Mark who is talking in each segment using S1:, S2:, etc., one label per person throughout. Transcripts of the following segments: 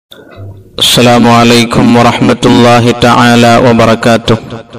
S1: السلام عليكم ورحمة الله تعالى وبركاته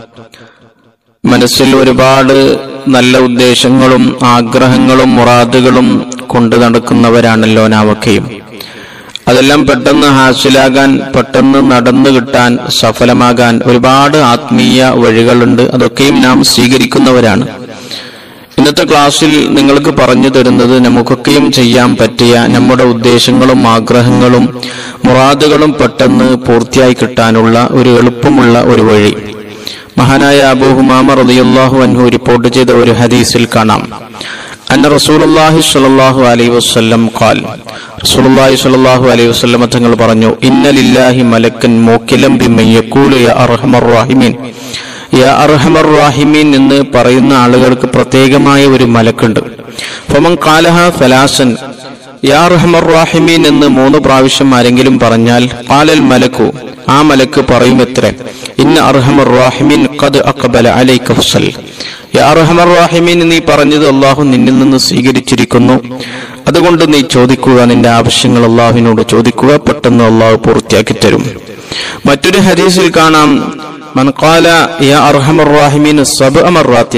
S1: മനസ്സിൽ ഒരുപാട് നല്ല ഉദ്ദേശങ്ങളും ആഗ്രഹങ്ങളും മുറാദുകളും കൊണ്ടു നടക്കുന്നവരാണല്ലോ നാമൊക്കെയും അതെല്ലാം പെട്ടെന്ന് ഹാസിലാകാൻ പെട്ടെന്ന് നടന്നു കിട്ടാൻ സഫലമാകാൻ ഒരുപാട് ആത്മീയ വഴികളുണ്ട് അതൊക്കെയും നാം സ്വീകരിക്കുന്നവരാണ് ഇന്നത്തെ ക്ലാസ്സിൽ നിങ്ങൾക്ക് പറഞ്ഞു തരുന്നത് നമുക്കൊക്കെയും ചെയ്യാൻ പറ്റിയ നമ്മുടെ ഉദ്ദേശങ്ങളും ആഗ്രഹങ്ങളും മുറാദുകളും പെട്ടെന്ന് പൂർത്തിയായി കിട്ടാനുള്ള ഒരു എളുപ്പമുള്ള ഒരു വഴി മഹാനായ അബൂഹുമാമ റളിയല്ലാഹു അൻഹു റിപ്പോർട്ട് ചെയ്ത ഒരു ഹദീസിൽ കാണാം അന്ന റസൂലുള്ളാഹി സ്വല്ലല്ലാഹു അലൈഹി വസല്ലം ഖാൽ റസൂലുള്ളാഹി സ്വല്ലല്ലാഹു അലൈഹി വസല്ലം തങ്ങൾ പറഞ്ഞു ഇന്ന ലില്ലാഹി മലക്കൻ മൂക്കിലം ബിമൻ യഖൂലു യാ അർഹമർ റഹീമീൻ യാ അർഹമർ റാഹിമീൻ എന്ന് പറയുന്ന ആളുകൾക്ക് പ്രത്യേകമായ ഒരു മലക്കുണ്ട് ഫമൻ കാലഹ ഫലാസൻ യാ അർഹമർ റാഹിമീൻ എന്ന് മൂന്ന് പ്രാവശ്യം ആരെങ്കിലും പറഞ്ഞാൽ പാലൽ മലക്കു ആ മലക്ക് പറയും എത്ര ഇന്ന അർഹമർ റാഹിമീൻ ഖദ് അഖബല അലൈക ഫസൽ യാ അർഹമർ റാഹിമീൻ നീ പറഞ്ഞത് അള്ളാഹു നിന്നിൽ നിന്ന് സ്വീകരിച്ചിരിക്കുന്നു അതുകൊണ്ട് നീ ചോദിക്കുക നിന്റെ ആവശ്യങ്ങൾ അള്ളാഹുവിനോട് ചോദിക്കുക പെട്ടെന്ന് അള്ളാഹു പൂർത്തിയാക്കി തരും മറ്റൊരു ഹദീസിൽ കാണാം من قال يا أرحم الراحمين سبع مرات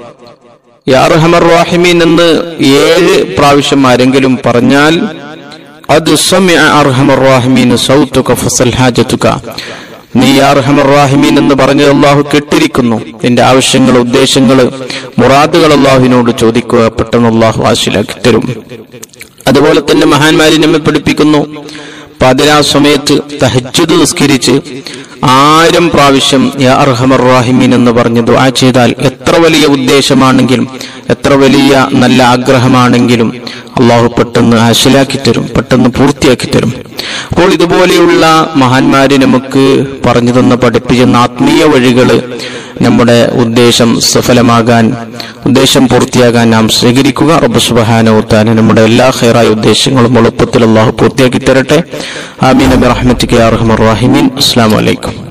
S1: യാ അർഹമർ റാഹിമീൻ എന്ന് ഏഴ് പ്രാവശ്യം ആരെങ്കിലും പറഞ്ഞാൽ അത് സമിഅ അർഹമർ റാഹിമീൻ സൗതുക ഫസൽ ഹാജതുക നീ യാ അർഹമർ റാഹിമീൻ എന്ന് പറഞ്ഞത് അള്ളാഹു കേട്ടിരിക്കുന്നു നിന്റെ ആവശ്യങ്ങൾ ഉദ്ദേശങ്ങൾ മുറാദുകൾ അള്ളാഹുവിനോട് ചോദിക്കുക പെട്ടെന്ന് അള്ളാഹു ആശിലാക്കി തരും അതുപോലെ തന്നെ മഹാന്മാരി നമ്മെ പഠിപ്പിക്കുന്നു പതിനാ സമയത്ത് തഹജ്ജുദ് നിസ്കരിച്ച് ആയിരം പ്രാവശ്യം യാ അർഹമർ റാഹിമീൻ എന്ന് പറഞ്ഞ് ദുആ ചെയ്താൽ എത്ര വലിയ ഉദ്ദേശമാണെങ്കിലും എത്ര വലിയ നല്ല ആഗ്രഹമാണെങ്കിലും അള്ളാഹു പെട്ടെന്ന് ഹാസിലാക്കി തരും പെട്ടെന്ന് പൂർത്തിയാക്കി തരും അപ്പോൾ ഇതുപോലെയുള്ള മഹാന്മാര് നമുക്ക് പറഞ്ഞു തന്ന പഠിപ്പിക്കുന്ന ആത്മീയ വഴികള് നമ്മുടെ ഉദ്ദേശം സഫലമാകാൻ ഉദ്ദേശം പൂർത്തിയാകാൻ നാം സ്വീകരിക്കുക റബ്ബ് സുബ്ഹാനഹു നമ്മുടെ എല്ലാ ഖൈറായ ഉദ്ദേശങ്ങളും എളുപ്പത്തിൽ അള്ളാഹു പൂർത്തിയാക്കി തരട്ടെ ആമീൻ ബിറഹ്മത്തിക യാ അർഹമർ റഹീമീൻ അസ്സലാമു അലൈക്കും